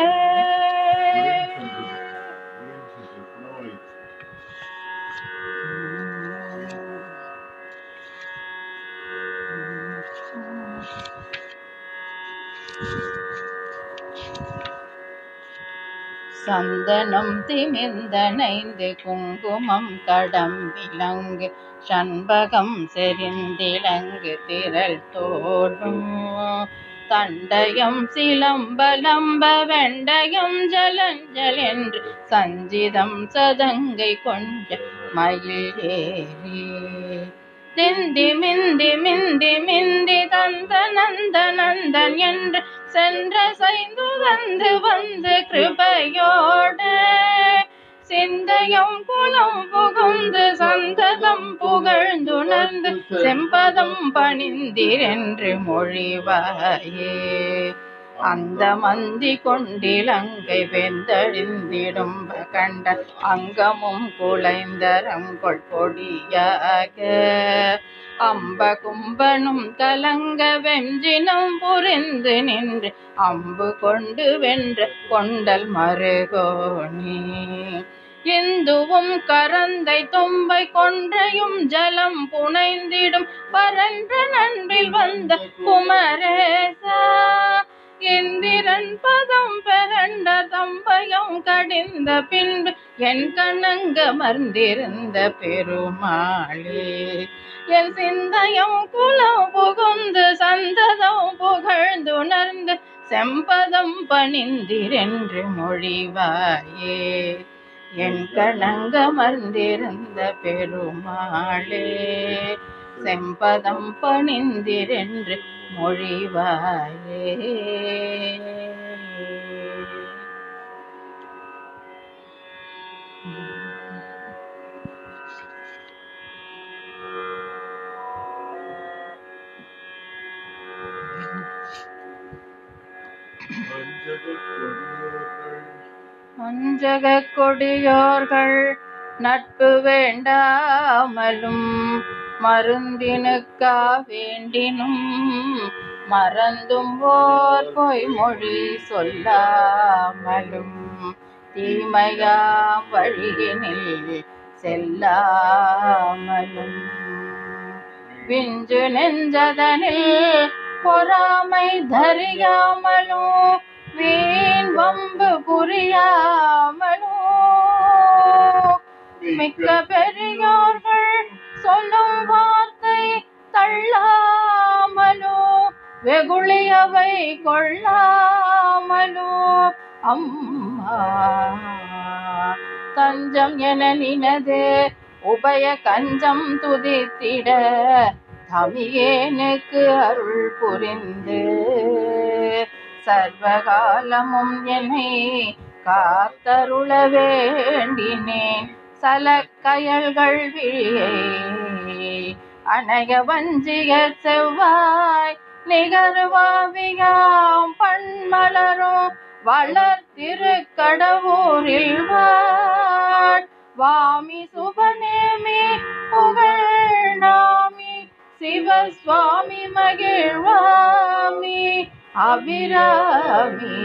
சந்தனம் திமிர்ந்தனைந்து குங்குமம் கடம் விலங்கு சண்பகம் செறிந்திலங்கு திரள் தோடும் தண்டயம் சிலம்பலம்ப வெண்டயம் ஜலஞ்சல் என்று சஞ்சிதம் சதங்கை கொஞ்ச மயில் ஏறி திந்தி மிந்தி மிந்தி மிந்தி தந்த நந்த நந்தன் என்று சென்ற சைந்து வந்து வந்து கிருபையோடு சிந்தையும் புலம் புகுந்து சந்ததம் புகழ்ந்துணர்ந்து செம்பதம் பணிந்திரென்று மொழிவாயே அந்த மந்தி கொண்டிலங்கை வெந்தழிந்திடும் கண்ட அங்கமும் குலைந்தரங்கொள் பொடியாக அம்ப கும்பனும் கலங்க வெஞ்சினம் புரிந்து நின்று அம்பு கொண்டு வென்ற கொண்டல் மருகோணி இந்துவும் கரந்தை தொம்பை கொன்றையும் ஜலம் புனைந்திடும் பரன்ற நன்றில் வந்த குமரேசா இந்திரன் பதம் பெரண்ட தம்பயம் கடிந்த பின்பு என் கண்ணங்க மர்ந்திருந்த பெருமாளே என் சிந்தையும் குலம் புகுந்து சந்ததம் புகழ்ந்துணர்ந்து செம்பதம் பணிந்திரென்று மொழிவாயே என் கணங்க மர்ந்திருந்த பெருமாளே செம்பதம் பணிந்திரென்று மொழிவாயே அஞ்சக கொடியோர்கள் நட்பு வேண்டாமலும் மருந்தினுக்கா வேண்டினும் மறந்தும் ஓர் பொய்மொழி சொல்லாமலும் தீமையாம் வழியினில் செல்லாமலும் விஞ்சு நெஞ்சதனில் பொறாமை தறியாமலும் வீண் வம்பு புரியாமலும் மிக்க பெரியோர்கள் சொல்லும் வார்த்தை தள்ளாமலும் வெகுளியவை கொள்ளாமலும் அம்மா தஞ்சம் என நினது உபய கஞ்சம் துதித்திட தமியேனுக்கு அருள் புரிந்து சர்வகாலமும் என்னை காத்தருள வேண்டினேன் சலக்கயல்கள் விழியை அணைய வஞ்சிய செவ்வாய் நிகர்வாவியாம் பண்மலரும் வளர்த்திரு கடவுரில் வாழ் வாமி சுபநேமி புகழ்நாமி சிவசுவாமி மகிழ்வாமி அபிராமி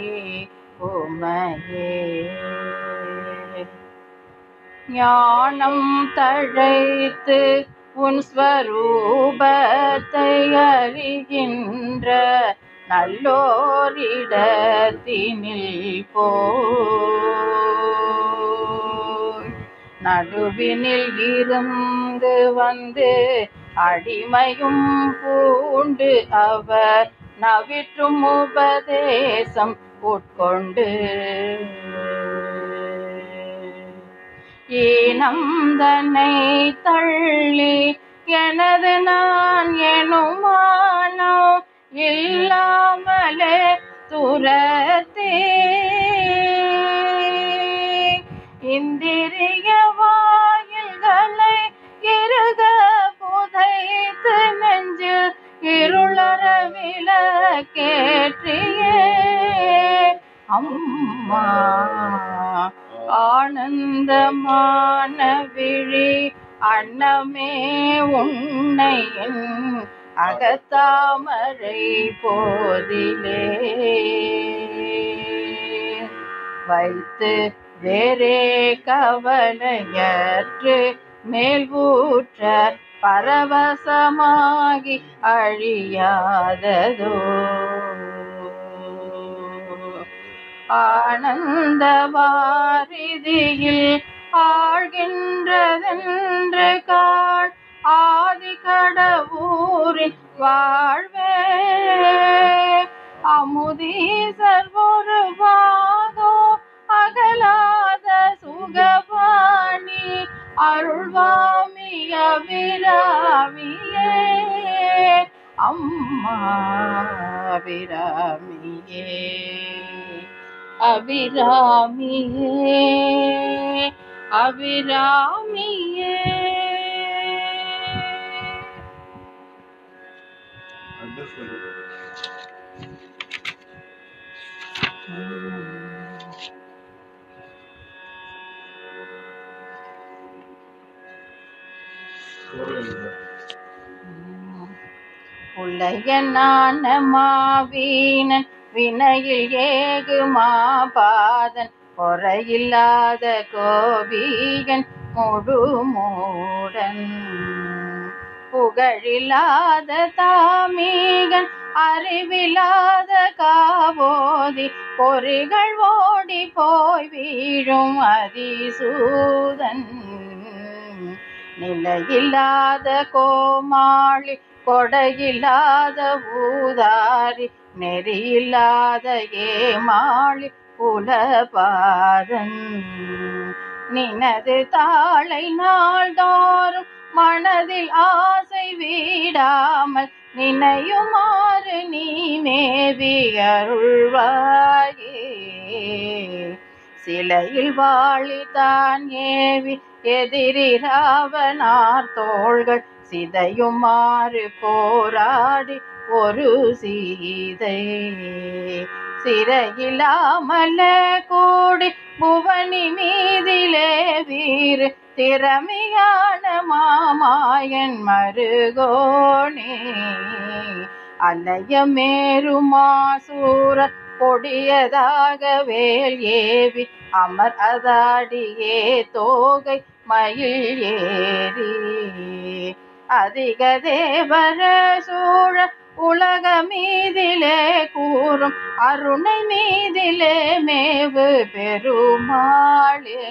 உமையே ஞானம் தழைத்து உன் ஸ்வரூபத்தை அறிகின்ற நல்லோரிடத்தினில் போய் நடுவினில் இருந்து வந்து அடிமையும் பூண்டு அவர் நவிற்றும் உபதேசம் உட்கொண்டு ஈனம் தன்னை தள்ளி எனது நான் எனுமானோ இல்லாமலே துரத்தே இந்திரிய வாயில்களை இருக புதைத்து நெஞ்சில் இருளற விளக்கேற்றியே அம்மா ஆனந்தமான விழி அன்னமே உன்னை என் அகத்தாமரை போதிலே வைத்து வேறே கவலையற்று மேல் ஊற்ற பரவசமாகி அழியாததோ ஆனந்த வாரிதியில் ஆழ்கின்றதென்று காண் ஆதி கடவுரின் வாழ்வே அமுதீசர் ஒரு பாகோ அகலாத சுகபாணி அருள்வாமி அபிராமியே அம்மா அபிராமியே அபிராமியே அபிராமியே அட்ரஸ் பண்ணுங்க உலகனான மாவீனன் வினையில் ஏகு மாபாதன் குறையில்லாத கோபீகன் முழுமூடன் புகழில்லாத தாமீகன் அறிவில்லாத காவோதி பொறிகள் ஓடி போய் வீழும் அதிசூதன் நிலையில்லாத கோமாளி கொடையில்லாத ஊதாரி நெறியில்லாத ஏமாளி புலபாதன் நினது தாளை நாள்தோறும் மனதில் ஆசை வீடாமல் நினையுமாறு நீ மேவி அருள்வாயே சிலையில் வாழித்தான் ஏவி எதிரி ராவனார் தோள்கள் சிதையுமாறு போராடி ஒரு சீதை சிறையிலாமல கூடி புவனி மீதிலே வீறு திறமையான மாமாயன் மருகோனே அலைய மேருமாசூர கொடியதாக வேல் ஏவி அமர் அதாடியே தோகை மயில் ஏறி அதிக தேவர சூழ உலக மீதிலே கூறும் அருணை மீதிலே மேவு பெருமாளே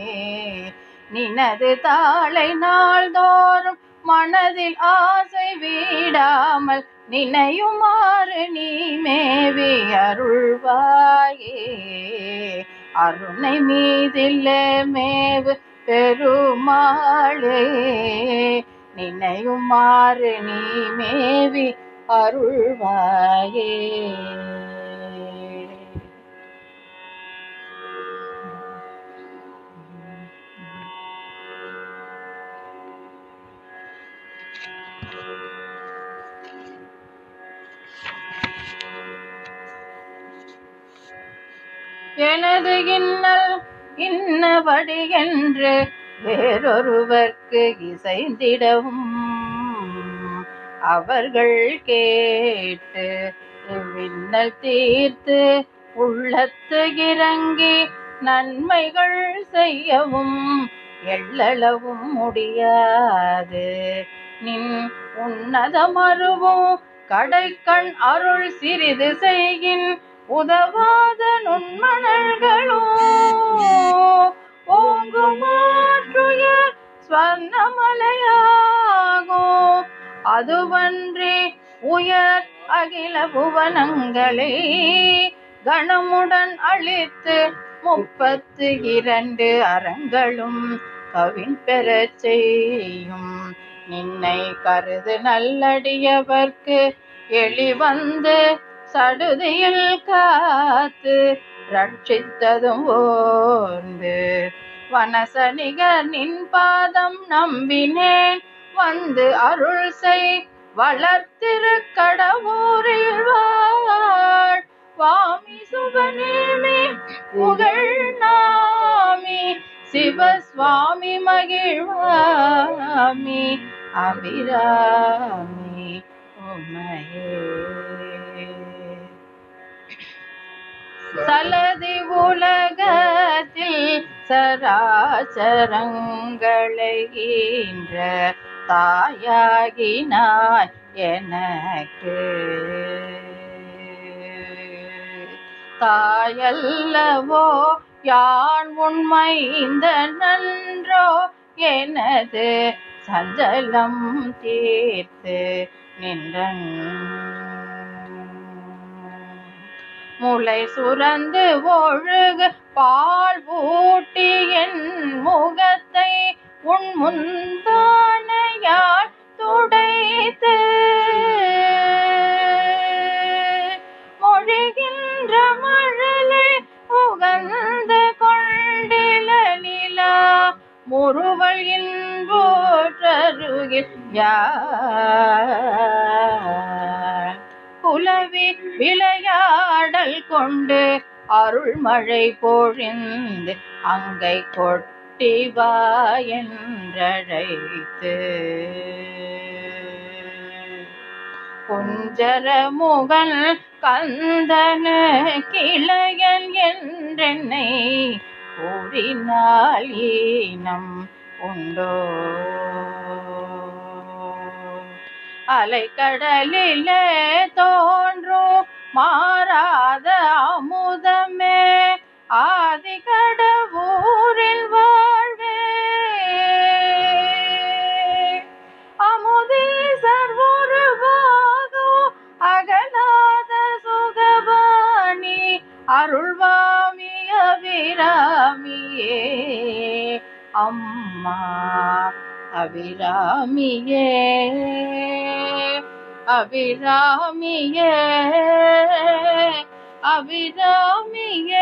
நினது தாளை நாள்தோறும் மனதில் ஆசை வீடாமல் நினையுமாறு நீ மேவி அருள்வாயே அருணை மீதிலே மேவு பெருமாளே நினையுமாறு நீ மேவி அருள்வாயே எனது இன்னல் இன்னபடி என்று வேறொருவர்க்கு இசைந்திடவும் அவர்கள் கேட்டு விண்ணல் தீர்த்து உள்ளத்து இறங்கி நன்மைகள் செய்யவும் எள்ளளவும் முடியாது நின் உன்னதமருவும் கடைக்கண் அருள் சிறிது செய்கின் உதவாத நுண்மணல்களோ ஓங்குமாற்றுயர் ஸ்வர்ணமலையாகும் அதுவன்றி உயர் அகில புவனங்களை கணமுடன் அழித்து முப்பத்து இரண்டு அறங்களும் கவின் பெறச் செய்யும் நின்னை கருது நல்லடியவர்க்கு எளிவந்து சடுதியில் காத்து ரட்சித்ததும் ஓர்ந்து வனசனிகர் நின் பாதம் நம்பினேன் வந்து அருள் செய் வளர்த்திரு கடவுரில் வாழ் சுவாமி சுபநேமி புகழ் நாமி சிவசுவாமி மகிழ்வாமி அபிராமி உமையே சலதி உலகத்தில் சராச்சரங்களை ஈன்ற தாயாகினாய் எனக்கு தாயல்லவோ யான் உண்மை இந்த நன்றோ எனது சஞ்சலம் தீர்த்து நின்றன் முளை சுரந்து ஒழுகு பால் ஊட்டி என் முகத்தை உன் முந்தானையால் துடைத்து மொழிகின்ற மழலை உகந்து கொண்டிலா முறுவல் இன்போற்றருகில் யார் புலவி விளையாடல் கொண்டு அருள்மழை பொழிந்து அங்கை கொட்டி வா என்றழைத்து குஞ்சர முகன் கந்தன கிளையன் என்றென்னை கூறினால் ஈனம் உண்டோ அலைக்கடலிலே தோன்றும் மாறாத அமுதமே ஆதி கடவுரில் வாழ்வே அமுதீசர் உருவாகோ அகலாத சுகபாணி அருள்வாமி அபிராமியே அம்மா அபிராமியே அபிராமியே அபிராமியே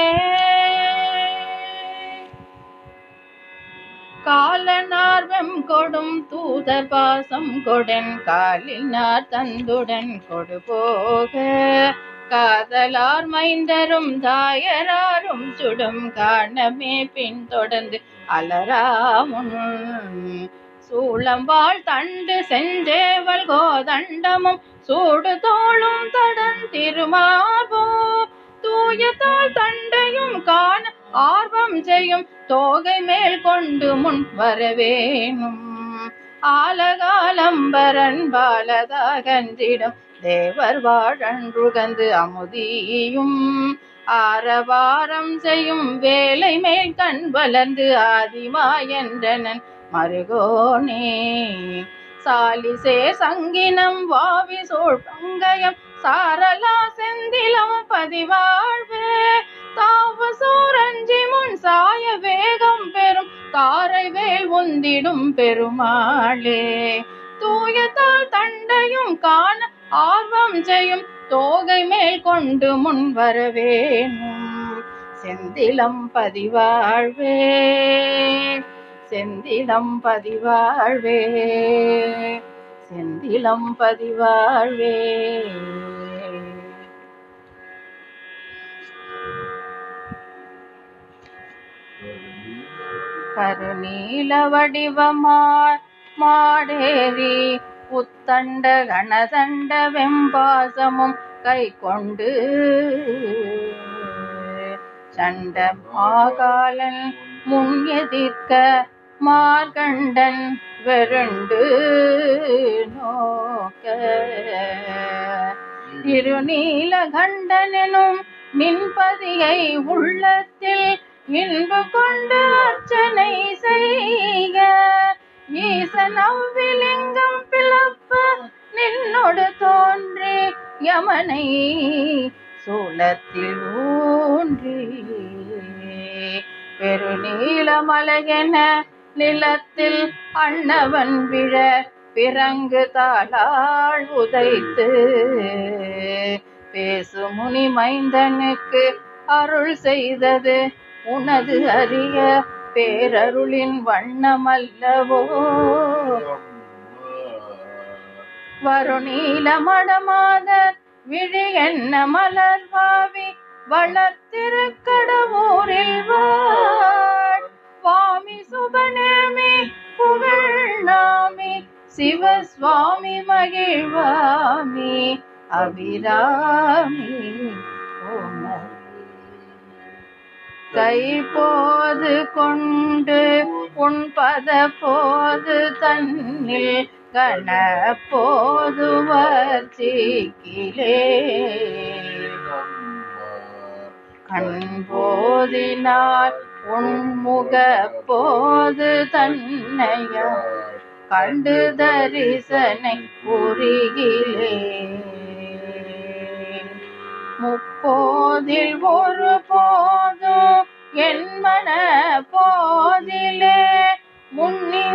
காலனார்வம் கொடும் தூதர் பாசம் கொடன் காலினார் தந்துடன் கொடு போக காதலார் மைந்தரும் தாயராரும் சுடும் காணமே பின்தொடர்ந்து அலராமுன் சூளம்பாள் தண்டு செஞ்சேவல் கோதண்டமும் சூடு தோளும் தடன் திருமார்போ தூயத்தாள் தண்டையும் காண ஆர்வம் செய்யும் தோகை மேல் கொண்டு முன் வரவேணும் ஆலகாலம்பரன் பாலதாகன்றிடம் தேவர் வாழன்றுகந்து அமுதியும் ஆரவாரம் செய்யும் வேலை மேல் கண் வளர்ந்து ஆதிமா என்றனன் மருகோனே சாலிசே சங்கினம் வாவி சோழ் பங்கயம் சாரலா செந்திலம் பதிவாழ்வே தாவ சூரஞ்சி முன் சாய வேகம் பெறும் தாரை வேல் உந்திடும் பெருமாளே தூயத்தால் தண்டையும் காண ஆர்வம் செய்யும் தோகை மேல் கொண்டு முன் வரவேணும் செந்திலம் பதிவாழ்வே செந்திலம் பதிவாழ்வே செந்திலம் பதிவாழ்வே கருநீல வடிவமாய் மாடேறி புத்தண்ட கணதண்ட வெம்பாசமும் கை கொண்டு சண்ட மாகாலன் முன் எதிர்க்க மார்கண்டன் வெருண்டு நோக்க திருநீலகண்டனும் நின்பதியை உள்ளத்தில் இன்பு கொண்டு அர்ச்சனை செய்க ஈசன் அவ்விலிங்கம் பிளப்ப நின்னொடு தோன்றி யமனை சூலத்தில் ஊன்றி பெருநீலமலையென நிலத்தில் அண்ணவன் விழ பிறங்கு தாளாள் உதைத்து பேசு முனி மைந்தனுக்கு அருள் செய்தது உனது அரிய பேரருளின் வண்ணமல்லவோ வருணீல மடமாதர் விழி என்ன மலர்வாவி வளர்த்திருக்கடவூரில் வாழ் சுவாமி சுபநேமி புகழ்நாமி சிவசுவாமி மகிழ்வாமி அபிராமி உனக்கு கை போது கொண்டு உன் பத போது தன்னில் கண போதுவர் சீக்கிலே கண் போதினால் உன்முக போது தன்னையா கண்டு தரிசனை புரிகிலே முப்போதில் ஒரு போதும் என் மன போதிலே முன்னி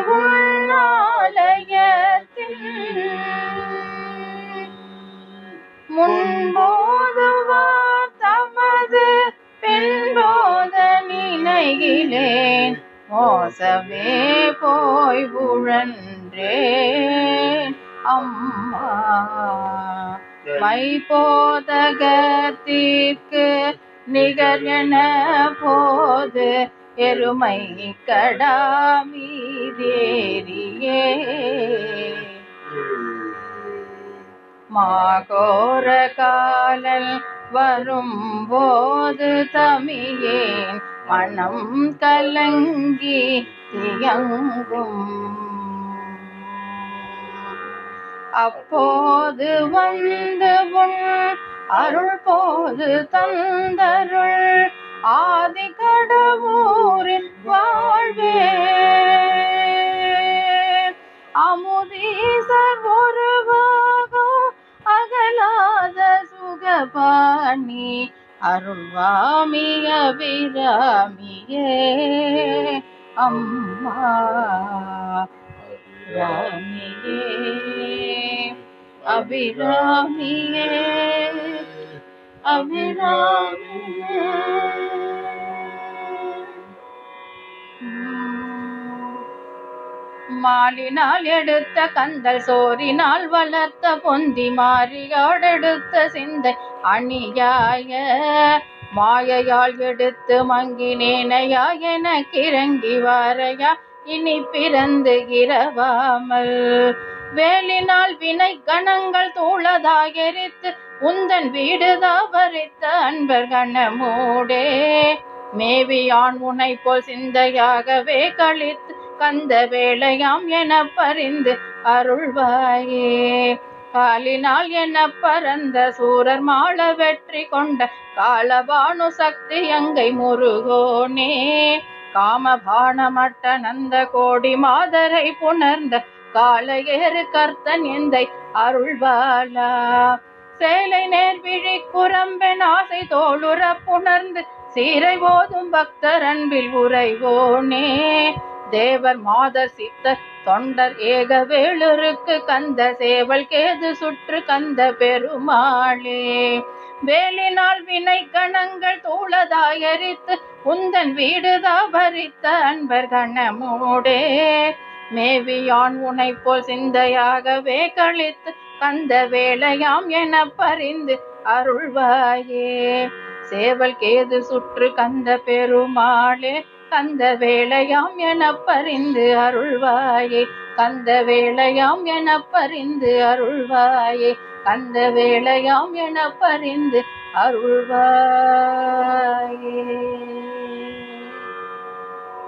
உள்ளாலயத்தில் முன்போதுவார் தமது பின்போத நினைகிலேன் மோசமே போய் உழன்றேன் அம்மா மை போதகத்திற்கு நிகர் என போது எருமை கடாமீதேரியே மாகோர காலல் வரும்போது தமியேன் மனம் கலங்கி தியங்கும் அப்போது வந்து உன் அருள் போது தந்தருள் ஆதி கடவுரில் வாழ்வே அமுதீசர் ஒருவாகும் அகலாத சுகபாணி அருள்வாமி அபிராமியே அம்மா ராமியே அபிராமியே அபிராமியே மாலினால் எடுத்த கந்தல் சோரினால் வளர்த்த பொந்தி மாறியோடெடுத்த சிந்தை அணியாய மாயையால் எடுத்து மங்கினேனையா எனக்கு இறங்கி வாரையா இனி பிறந்து இரவாமல் வேலினால் வினை கணங்கள் தூளதாகரித்து உந்தன் வீடு தாபரித்த அன்பர் கணமூடே மேவியான் உனை போல் சிந்தையாகவே கழித்து கந்த வேளையாம் என பரிந்து அருள்வாயே காலினால் என பரந்த சூரர் மாள வெற்றி கொண்ட காலபானு சக்தி அங்கை முருகோனே காமபானமட்ட நந்த கோடி மாதரை புணர்ந்த காலையேறு கர்த்தன் எந்தை அருள்வாலா சேலை நேர் விழி குரம்பென் ஆசை தோளுற புணர்ந்து சீரை ஓதும் பக்தர் அன்பில் உறைவோனே தேவர் மாதர் சித்தர் தொண்டர் ஏக வேளுருக்கு கந்த சேவல் கேது சுற்று கந்த பெருமாளே வேலினால் வினை கணங்கள் தூளதாயரித்து உந்தன் வீடு தாபரித்த அன்பர் கணமோடே மேவியான் உனை போல் சிந்தையாகவே கழித்து கந்த வேளையாம் என பரிந்து அருள்வாயே சேவல் கேது சுற்று கந்த பெருமாளே கந்த வேளையாம் என பரிந்து அருள்வாயே கந்த வேளையாம் என பரிந்து அருள்வாயே கந்த வேளையாம் என பரிந்து அருள்வாயே